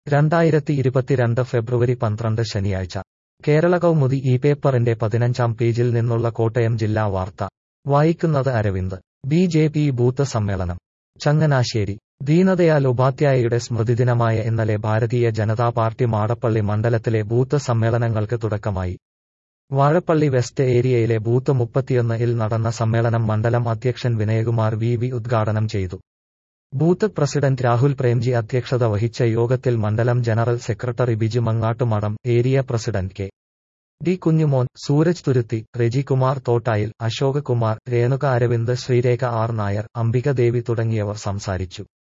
രണ്ടായിരത്തി ഇരുപത്തിരണ്ട് ഫെബ്രുവരി പന്ത്രണ്ട് ശനിയാഴ്ച കേരള കൗമുദി ഈ പേപ്പറിന്റെ പതിനഞ്ചാം പേജിൽ നിന്നുള്ള കോട്ടയം ജില്ലാ വാർത്ത വായിക്കുന്നത് Aravind B J P booth സമ്മേളനം ചങ്ങനാശ്ശേരി ദീനദയാൽ ഉപാധ്യായയുടെ സ്മൃതിദിനമായ ഇന്നലെ ഭാരതീയ ജനതാ പാർട്ടി മാടപ്പള്ളി മണ്ഡലത്തിലെ ബൂത്ത് സമ്മേളനങ്ങൾക്ക് തുടക്കമായി വാഴപ്പള്ളി വെസ്റ്റ് ഏരിയയിലെ ബൂത്ത് മുപ്പത്തിയൊന്ന് ഇൽ നടന്ന സമ്മേളനം മണ്ഡലം അധ്യക്ഷൻ വിനയകുമാർ വി വി ഉദ്ഘാടനം ചെയ്തു ബൂത്ത് പ്രസിഡന്റ് രാഹുൽ പ്രേംജി അധ്യക്ഷത വഹിച്ച യോഗത്തിൽ മണ്ഡലം general secretary Biju Mangattumadam area president K D Kunjumon Sooraj Thuruthy Rejikumar Thottayil Ashok Kumar Renuka Aravind Sreerekha R Nair Ambika Devi തുടങ്ങിയവർ സംസാരിച്ചു